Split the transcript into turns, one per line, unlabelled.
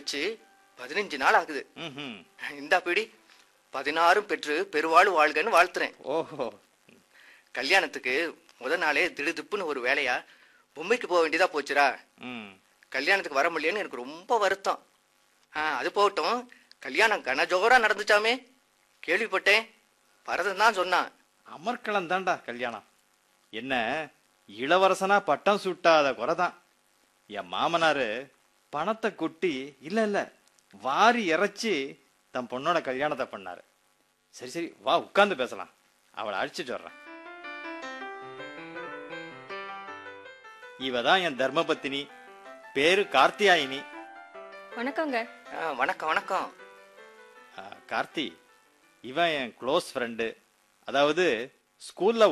வச்சு பதினஞ்சு நாள் ஆகுது
ம்ஹும்.
இந்தா பிடி பதினாறும் பெற்று பெருவாழ் வாழ்கன்னு வாழ்த்துறேன்
ஓஹோ
கல்யாணத்துக்கு முத நாளே திடுதிப்புன்னு ஒரு வேலையா பொம்மைக்கு போக வேண்டியதா போச்சுடா
ம்
கல்யாணத்துக்கு வர முடியலன்னு எனக்கு ரொம்ப வருத்தம் ஆ அது போகட்டும் கல்யாணம் கனஜோரா நடந்துச்சாமே கேள்விப்பட்டேன் பரதன் தான் சொன்னான்
அமர்க்களம் தான்டா கல்யாணம் என்ன இளவரசனா பட்டம் சுட்டாத குறைதான் என் மாமனாரு பணத்தை கொட்டி இல்ல இல்ல வாரி இறைச்சி தன் பொண்ணோட கல்யாணத்தை பண்ணாரு சரி சரி வா உட்கார்ந்து பேசலாம் அவளை அழைச்சிட்டு வர்றேன் இவ தான் என் தர்மபத்தினி பேரு கார்த்தியாயினி
வணக்கங்க
ஆ, வணக்கம் வணக்கம்
ஆ, கார்த்தி இவன் என் க்ளோஸ் ஃப்ரெண்டு அதாவது ஸ்கூல்ல